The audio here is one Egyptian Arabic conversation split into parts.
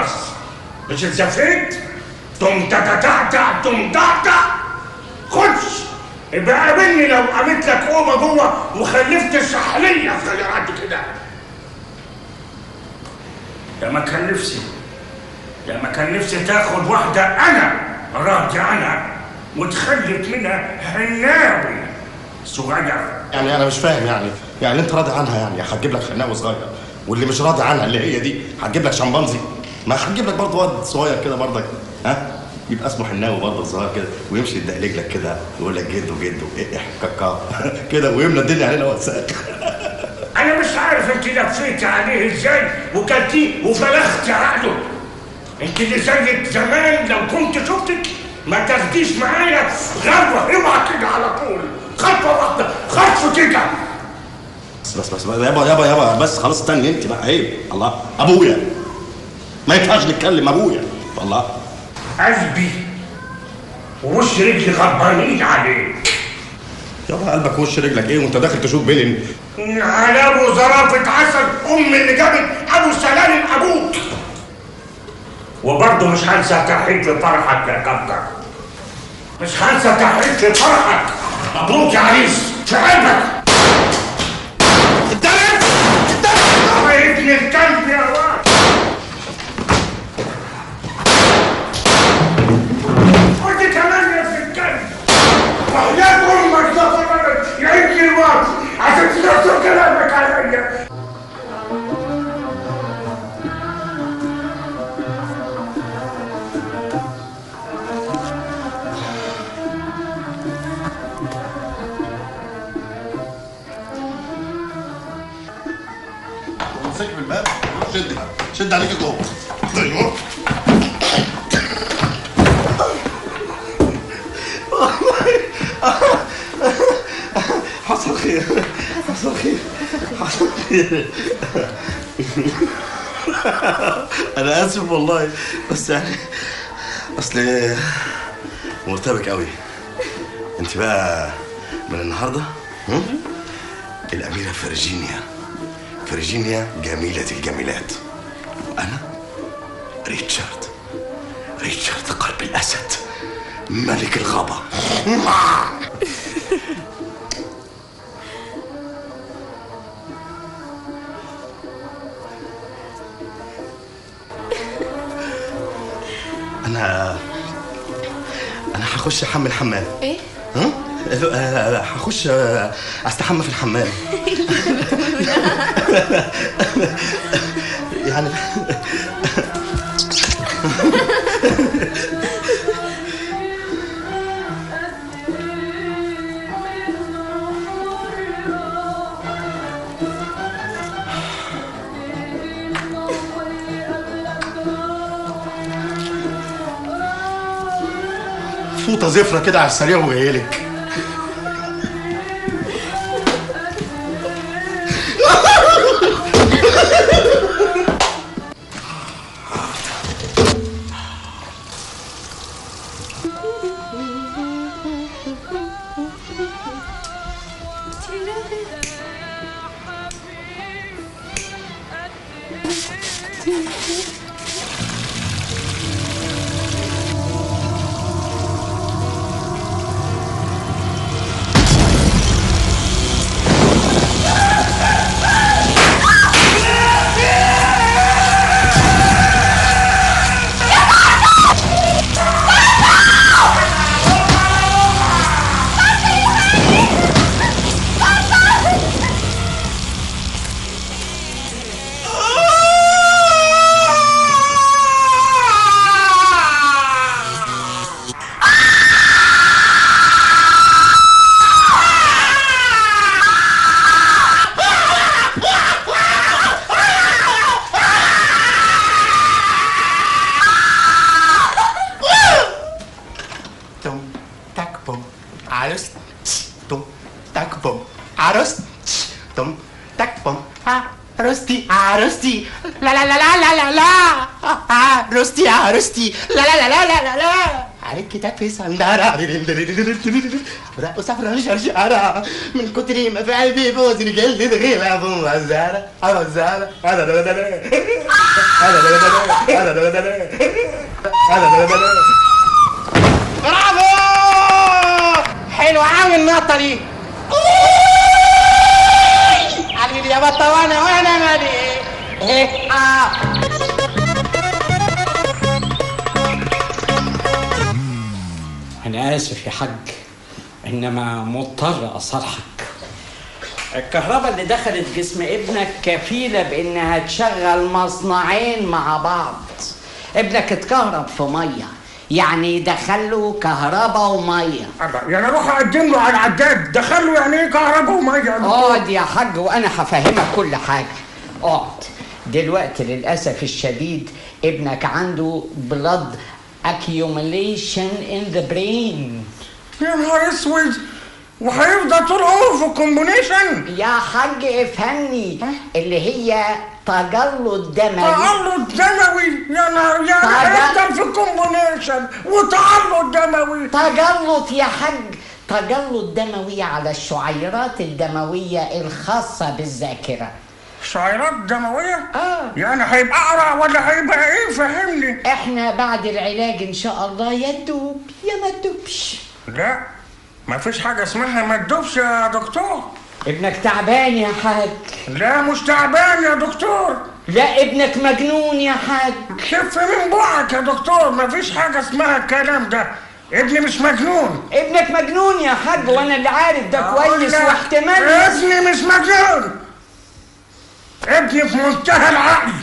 خلاص مش اتزفيت تم تتعتع تم تعتع خش يبقى قابلني لو قابلت لك اوضه جوه وخلفت السحليه خيرات كده يا ما كان نفسي يا ما كان نفسي تاخد واحده انا راضي عنها وتخلف منها حناوي صغير يعني انا مش فاهم يعني يعني انت راضي عنها يعني هتجيب لك خناقه صغير واللي مش راضي عنها اللي هي دي هتجيب لك شمبانزي ما هتجيب لك برضه واد صغير كده برضك ها يبقى اسمه حناوي برضه صغير كده ويمشي يدقلق لك كده يقول لك جدو جدو ايه كاكا كده ويملى الدنيا علينا وساق انا مش عارف انت لفيتي عليه ازاي وكلتيه وفلختي عقله انت اللي زيك زمان لو كنت شفتك ما تاخديش معايا غلوه اوعى كده على طول خطوه واحده خطوه كده بس بس بس يابا يابا يابا بس خلاص استني انت بقى عيب الله ابويا ما ينفعش نتكلم ابويا الله قلبي ووش رجلي غضبانين عليك يابا قلبك وش رجلك ايه وانت داخل تشوف بيلن على ابو زرافه عسل ام اللي جابت ابو سلالم ابوك وبرضه مش هنسى تحريك فرحك يا كابتن مش هنسى تحريك فرحك مبروك يا عريس في قلبك انت عارف انت يا ابن الكلب يا واد قلت كمان يا ابن الكلب وحياة امك ده فرقت يا ابن الواد عشان تنصر كلامك عليا امسك بالباب شد شد عليك جوه ايوه حصل خير حصل خير حصل خير انا اسف والله بس يعني اصل مرتبك قوي انت بقى من النهارده هم؟ الاميره فرجينيا فرجينيا جميله الجميلات وانا ريتشارد ريتشارد قلب الاسد ملك الغابه انا انا هخش احمل الحمام ايه ها آه، هخش آه، استحمى في الحمام يعني فوطه زفره كده على السريع وجايلك Tum, tak, bum, arus, tum, tak, bum, arus, tum, tak, bum, arusti, arusti, la la la la la la la, arusti, arusti, la la la la la la la, عليك كتاب في صندارة رقص عفران شرشارة من كتر ما في قلبي فوز الجلد دغيلة ابو مزارة ابو مزارة هذا ده ده ده هذا ده ده ده هذا ده ده ده هذا ده ده ده برافو حلوة قوي النقطة دي علي يا بطة وانا وانا مالي ايه اه أنا آسف يا حاج إنما مضطر أصالحك الكهرباء اللي دخلت جسم ابنك كفيلة بإنها تشغل مصنعين مع بعض ابنك اتكهرب في مية يعني دخله كهرباء ومية يعني اروح اقدم له على العداد دخله يعني ايه كهرباء وميه اقعد يا حاج وأنا هفهمك كل حاجة اقعد دلوقتي للأسف الشديد ابنك عنده blood accumulation in the brain يا نهار اسود وهيفضل طول عمره في الكومبونيشن يا حاج افهمني اللي هي تجلط دموي تعلق دموي يا نهار يا تعال. هيفضل في الكومبونيشن وتعلق دموي تجلط يا حاج تجلط دموي على الشعيرات الدموية الخاصة بالذاكرة شعيرات دموية؟ آه. يعني هيبقى أقرع ولا هيبقى إيه فهمني؟ احنا بعد العلاج ان شاء الله يا تدوب يا ما تدوبش لا مفيش حاجة اسمها ما تدوبش يا دكتور ابنك تعبان يا حاج لا مش تعبان يا دكتور لا ابنك مجنون يا حاج خف من بوعك يا دكتور مفيش حاجة اسمها الكلام ده ابني مش مجنون ابنك مجنون يا حاج وانا اللي عارف ده كويس أقول لك، واحتمال ابني مش مجنون ابني في منتهى العقل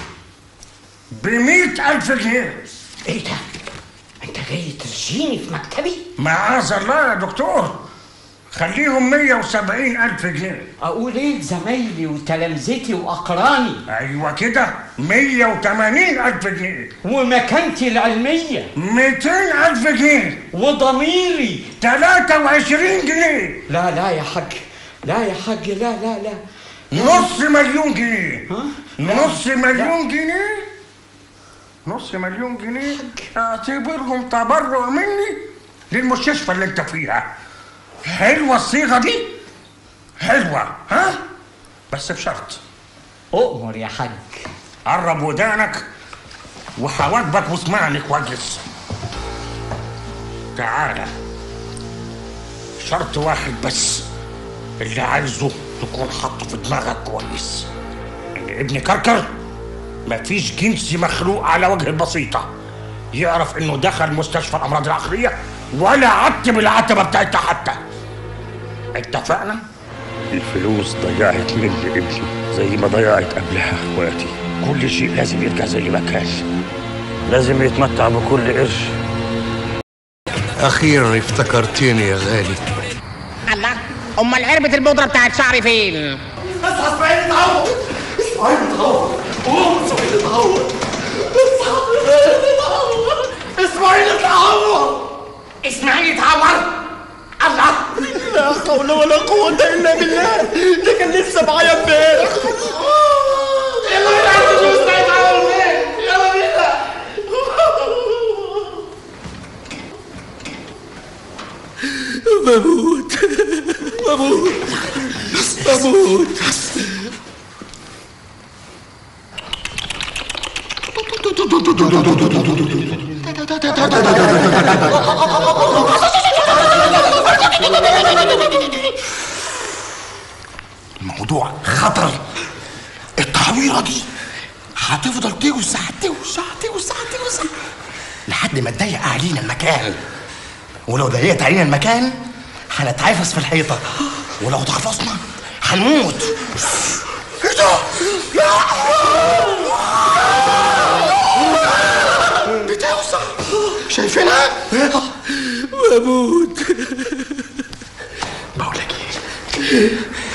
بمئة ألف جنيه ايه ده انت جاي ترشيني في مكتبي معاذ الله يا دكتور خليهم مية وسبعين ألف جنيه اقول ايه لزمايلي وتلامذتي واقراني أيوة كده مية وتمانين ألف جنيه ومكانتي العلميه ميتين ألف جنيه وضميري تلاتة وعشرين جنيه لا لا يا حاج لا يا حاج لا لا لا نص مليون جنيه ها؟ نص مليون جنيه نص مليون جنيه اعتبرهم تبرع مني للمستشفى اللي انت فيها حلوة الصيغة دي حلوة ها بس بشرط اؤمر يا حاج قرب ودانك وحواجبك واسمعني كويس تعالى شرط واحد بس اللي عايزه تكون حاطه في دماغك كويس ان ابن كركر مفيش جنس مخلوق على وجه البسيطة يعرف انه دخل مستشفى الامراض العقلية ولا عتب العتبة بتاعتها حتى اتفقنا؟ الفلوس ضيعت مني ابني زي ما ضيعت قبلها اخواتي كل شيء لازم يرجع زي ما كان لازم يتمتع بكل قرش أخيرا افتكرتني يا غالي الله امال علبة البودرة بتاعت شعري فين؟ اصحى اسماعيل اتعور اسماعيل اتعور قوم اسماعيل اتعور اسماعيل اتعور اسماعيل اتعور الله لا حول ولا قوة إلا بالله ده كان لسه معايا امبارح يلا بينا نشوف اسماعيل اتعور فين يلا بينا بموت بموت بموت الموضوع خطر التعويره دي هتفضل توسع توسع توسع توسع لحد ما تضيق علينا المكان ولو ضيقت علينا المكان هنتعفس في الحيطه ولو اتعفصنا هنموت ايه ده؟ لا بتوسع شايفينها؟ بموت بقول لك ايه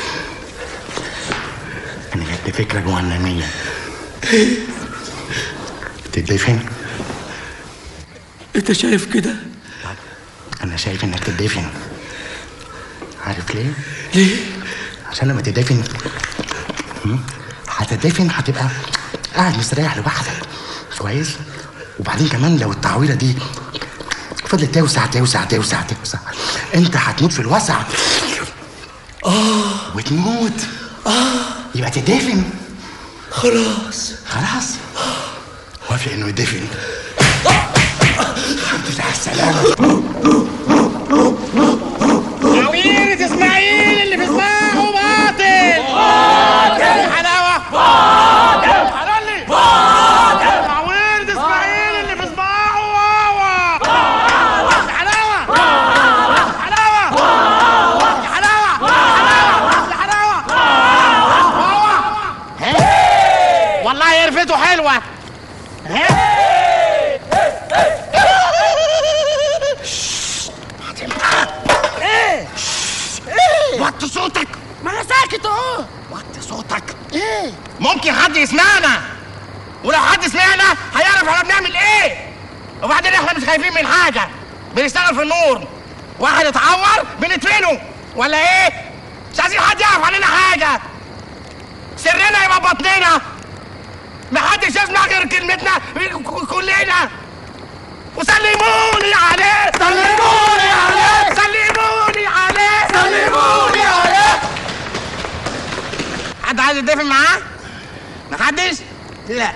انا جات لي فكره جهنميه تدفن انت شايف كده انا شايف انك تدفن عارف ليه ليه عشان لما تدفن هم؟ هتدفن هتبقى قاعد مستريح لوحدك كويس وبعدين كمان لو التعويره دي فضلت فضلت توسع توسع توسع توسع انت هتموت في الوسع اه وتموت اه يبقى تدفن خلاص خلاص وافق انه يدفن الحمد لله على السلامه عويرة اسماعيل اللي في صباعه باطل باطل حلاوة باطل حلالي باطل عويرة اسماعيل اللي في صباعه واوا باطل حلاوة باطل حلاوة باطل حلاوة باطل حلاوة واوا والله قرفته حلوة ها وطي صوتك ما انا ساكت اهو وطي صوتك ايه ممكن حد يسمعنا ولو حد سمعنا هيعرف احنا بنعمل ايه وبعدين احنا مش خايفين من حاجه بنشتغل في النور واحد اتعور بندفنه ولا ايه مش عايزين حد يعرف عننا حاجه سرنا يبقى بطننا محدش يسمع غير كلمتنا كلنا وسلموني عليه سلموني عليه سلموني عليه سلموني عليه حد عايز يتفق معاه؟ محدش؟ لا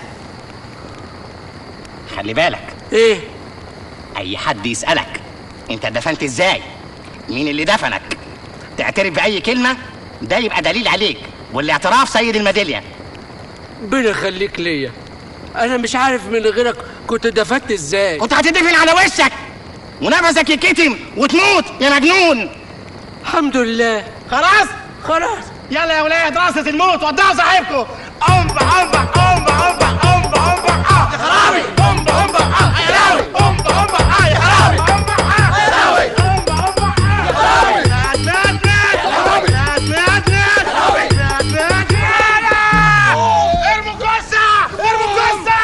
خلي بالك ايه اي حد يسألك انت دفنت ازاي؟ مين اللي دفنك؟ تعترف بأي كلمة ده يبقى دليل عليك والاعتراف سيد الميدالية ربنا يخليك ليا انا مش عارف من غيرك كنت دفنت ازاي كنت هتدفن على وشك ونفسك يكتم وتموت يا مجنون الحمد لله خلاص خلاص يلا يا ولاد راسة الموت ودعوا صاحبكم أمبا أمبا أمبا أمبا أمبا أمبا آه يا خرابي أمبا أمبا آه يا خرابي أمبا أمبا آه يا خرابي أمبا آه يا خرابي أمبا أمبا آه يا خرابي نات نات نات نات نات نات نات نات نات ارموا جثة ارموا جثة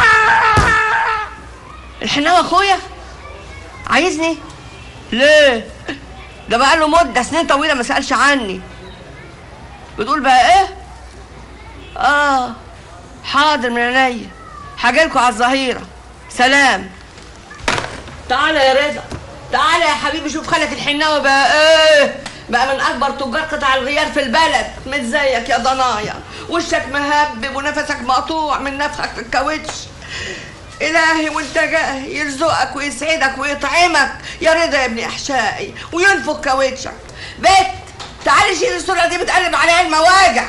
الحناوي اخويا عايزني ليه ده بقى له مده سنين طويله ما سالش عني بتقول بقى ايه اه حاضر من عينيا هاجيلكوا على الظهيره سلام تعالى يا رضا تعالى يا حبيبي شوف خالك الحناوي بقى ايه بقى من اكبر تجار قطع الغيار في البلد مش زيك يا ضنايا وشك مهبب ونفسك مقطوع من نفخك في الكاوتش إلهي وانت جاي يرزقك ويسعدك ويطعمك يا رضا يا ابن احشائي وينفخ كاوتشك بت تعالي شيل الصورة دي بتقلب عليها المواجع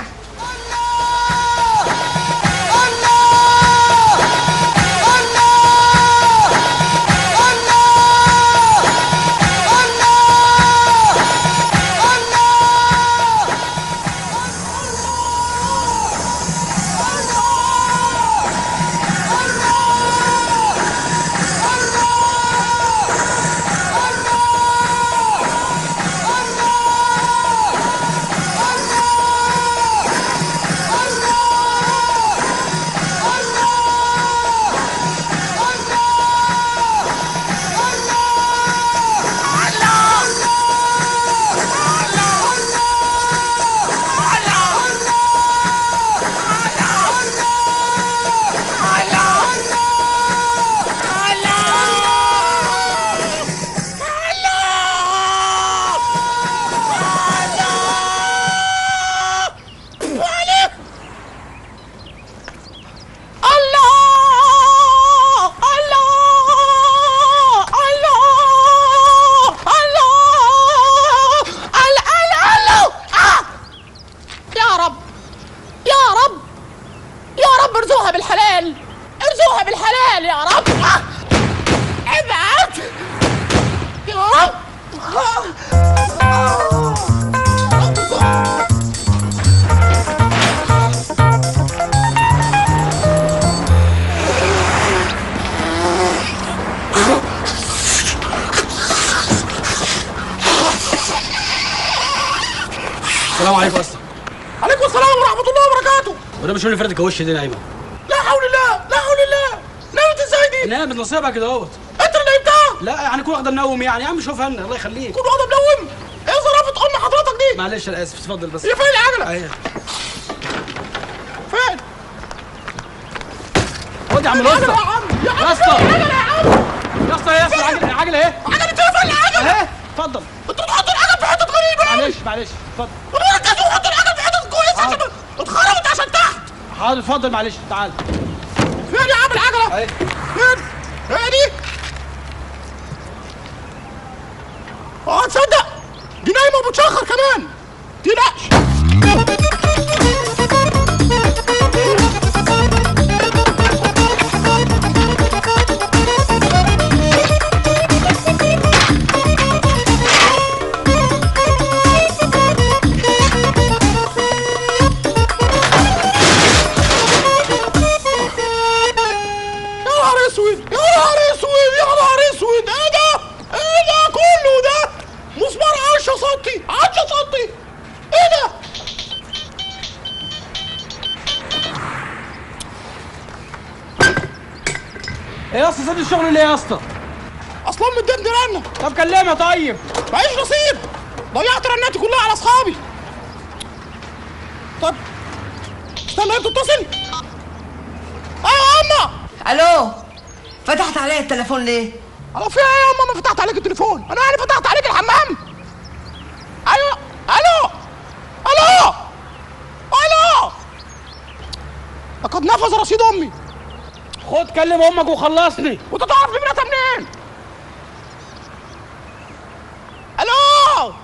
يا رب يا رب يا رب ارزقها بالحلال ارزقها بالحلال يا رب ابعد يا رب السلام عليكم اصلا عليكم السلام ورحمة الله وبركاته وده مش اللي فردك وش دي نايمه لا حول الله لا حول الله نامت ازاي دي؟ نامت نصيبها كده اهوت انت اللي نمتها؟ لا يعني كل واحده نوم يعني يا عم شوف هنا الله يخليك كل واحدة منوم ايه ظرافة ام حضرتك دي؟ معلش انا اسف اتفضل بس هي فين العجلة؟ اهي فين؟ خد يا عم العجلة الاسطى يا عم يا عم يا اسطى. العجلة يا عم يا اسطى يا اسطى العجله العجله اهي عجلة ايه العجلة اهي اتفضل انتوا بتحطوا العجل في حتة غريبة معلش معلش اتفضل وركزوا حطوا العجل في حتة كويسة عشان اتخربت عشان تحت حاضر اتفضل معلش تعال فين يا عم العجلة؟ اهي فين؟ هي دي؟ اه تصدق دي نايمة وبتشخر كمان تقلقش يا نهار اسود يا نهار اسود يا نهار اسود ايه ده؟ ايه ده كله ده؟ مسمار 10 سنتي 10 سنتي ايه ده؟ ايه يا اسطى سيب الشغل ليه يا اسطى اصلا مديني رنه طب كلمها طيب معيش نصيب ضيعت رناتي كلها على اصحابي طب استنى انت تتصل ايوه يا اما الو فتحت عليا التليفون ليه انا في ايه يا اما ما فتحت عليك التليفون انا يعني فتحت عليك الحمام ايوه الو الو الو لقد نفذ رصيد امي خد كلم امك وخلصني وانت تعرف نمرتها منين الو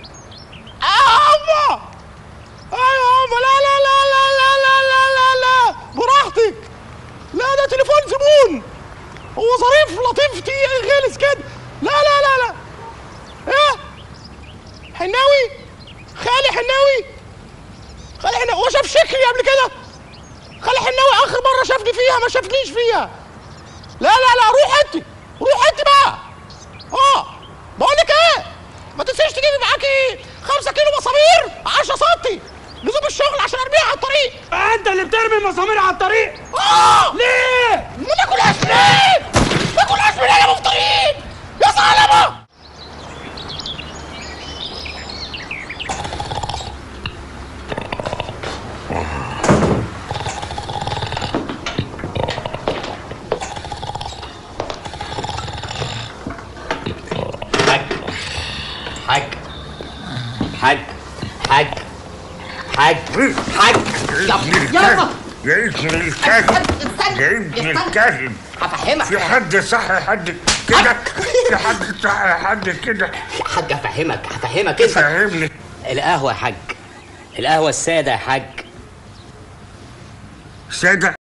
اما ايوه اما لا لا لا لا لا لا لا لا لا براحتك لا ده تليفون زبون هو ظريف لطيف تي- غلس كده لا لا لا لا ايه حناوي خالي حناوي خالي حناوي هو شاف شكلي قبل كده خالي حناوي اخر مره شافني فيها ما شافنيش فيها لا لا لا روح انت روح انت بقى اه بقول لك ايه ما تنسيش تجيبي معاكي 5 كيلو مسامير 10 سم لزوم الشغل عشان ارميها على الطريق انت اللي بترمي المسامير على الطريق اه ليه ما ناكلهاش ليه؟ ما ناكلهاش من هنا مفطرين يا ظالمه حاج حاج حاج حاج حاج يلا يا ابن الكلب يا ابن الكلب هفهمك في حد صح حد كده في حد صح حد كده حاج هفهمك هفهمك اسمع فهمني القهوة يا حاج القهوة السادة يا حاج سادة